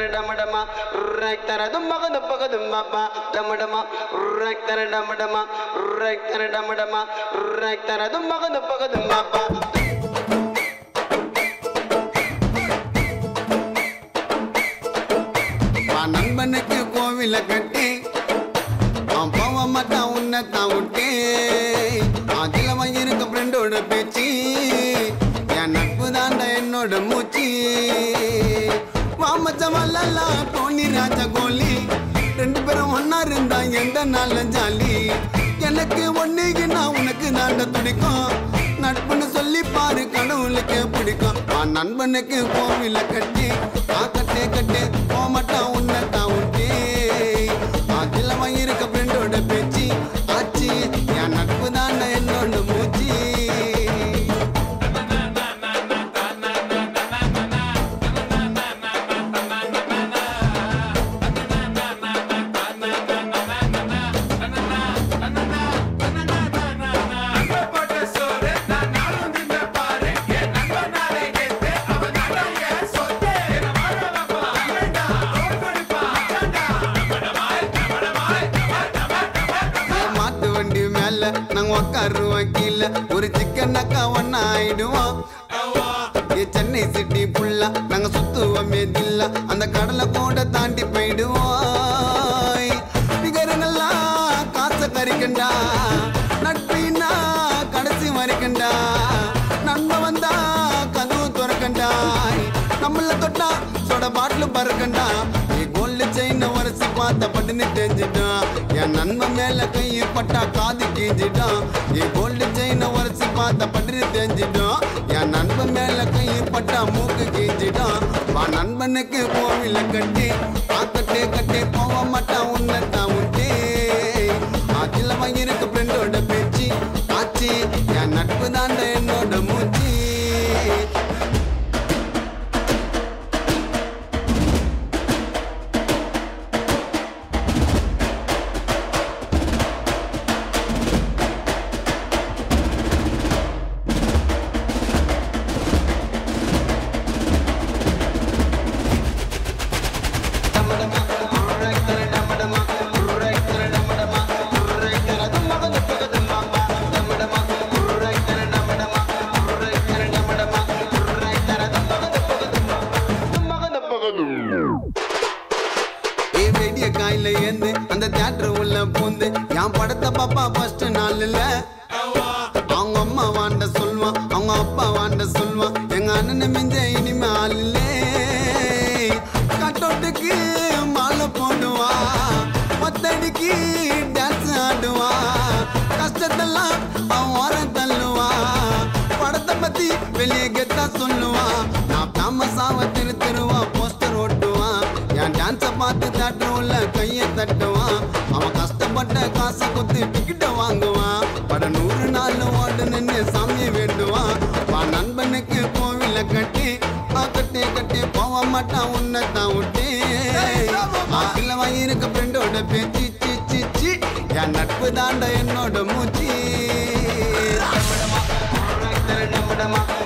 டமடமா ரக்தர தும்பக தும்பக தும்பப்பா டமடமா ரக்தர டமடமா ரக்தர டமடமா ரக்தர தும்பக தும்பக தும்பப்பா வா நண்பனுக்கு கோவில கட்டி அவன் போக மாட்டான் உன்னை தான் விட்டு அதில் இருக்க ஃப்ரெண்டோட பேச்சு என் நட்பு தாண்டா என்னோட மூச்சு வாமச்சவல்லா டோனி ராஜா கோலி ரெண்டு பேரும் ஒன்னா இருந்தா எந்த நாள்ல ஜாலி எனக்கு ஒண்ணுக்கு நான் உனக்கு தாண்ட துடிக்கும் நட்புன்னு சொல்லி பாரு கடவுளுக்கு பிடிக்கும் ஆ நண்பனுக்கு கோவில கட்டி ஆ கட்டே கட்டே போமாட்டான் உன்னை தான் விட்டு அதில் இருக்க ஃப்ரெண்டோட பேச்சு ஆச்சு என் நட்பு தாண்டா என்னோட மூச்சு ஏன் மாட்டு வண்டி மேல நாங்க உக்காருவோம் கீழே ஒரு சிக்கன் அக்கா ஒன்னா ஆயிடுவோம் ஏ சென்னை சிட்டி புல்லா நாங்க சுத்துவோமே தில்லா அந்த கடலை கூட தாண்டி போயிடுவோம் நிகரங்களா காசை கறிக்கண்டா நட்பினா கடைசி வரைக்கண்டா நண்பன் வந்தா கதவு துறக்கண்டா நம்மள தொட்டா சொட பாட்டில் பறக்கண்டா நீ கோல்டு செயின் உரசி பார்த்த பட்டுன்னு தெரிஞ்சிட்டான் என் நண்பன் மேல கையை பட்டா காது கீஞ்சிட்டான் நீ கோல்டு செயின் உரசி பார்த்த பட்டுன்னு தெரிஞ்சிட்டான் என் நண்பன் மேல கையை பட்டா மூக்கு கீஞ்சிட்டான் வா நண்பனுக்கு கோவில கட்டி பாக்கட்டே கட்டி போக மாட்டான் உன்னை தான் விட்டு அதில் இருக்க ஃப்ரெண்டோட பேச்சு ஆச்சு என் நட்பு தாண்ட என்னோட மூச்சு டமடமா ரக்தர டமடமா ரக்தர டமடமா ரக்தர தும்பக தும்பக தும்பப்பா டமடமா ரக்தர டமடமா ரக்தர டமடமா ரக்தர தும்பக தும்பக தும்பப்பா தும்பக தும்பக தும்பப்பா ஏ வெடிய காயில ஏந்து அந்த தியேட்டர் உள்ள பூந்து என் படத்தை பாப்பா ஃபர்ஸ்ட் நாள்ல அவங்க அம்மா வாண்ட சொல்வான் அவங்க அப்பா வாண்ட சொல்வான் எங்க அண்ணனை மிஞ்ச இனிமே ஆளே கட்டோட்டுக்கு மாலை போடுவா ஒத்தடிக்கு டான்ஸ் ஆடுவா கஷ்டத்தெல்லாம் அவன் ஓரம் தள்ளுவா படத்தை பத்தி வெளியே கெத்தா சொல்லுவா நான் ஃபேமஸாவ திரு திருவா போஸ்டர் ஓட்டுவான் என் டான்ஸை பார்த்து தட்டுல கையை தட்டுவான் அவன் கஷ்டப்பட்ட காசை கொத்து டிக்கெட்ட வாங்குவான் பட நூறு நாள் ஓடு நின்று சாமியை வேண்டுவான் வா நண்பனுக்கு கோவில கட்டி ஆ கட்டி கட்டி போக மாட்டான் உன்னை தான் விட்டு ஆக்கில வாங்கியிருக்க ஃப்ரெண்டோட பேச்சு சி சி சி என் நட்பு தாண்ட என்னோட மூச்சு டமடமா ரக்தர டமடமா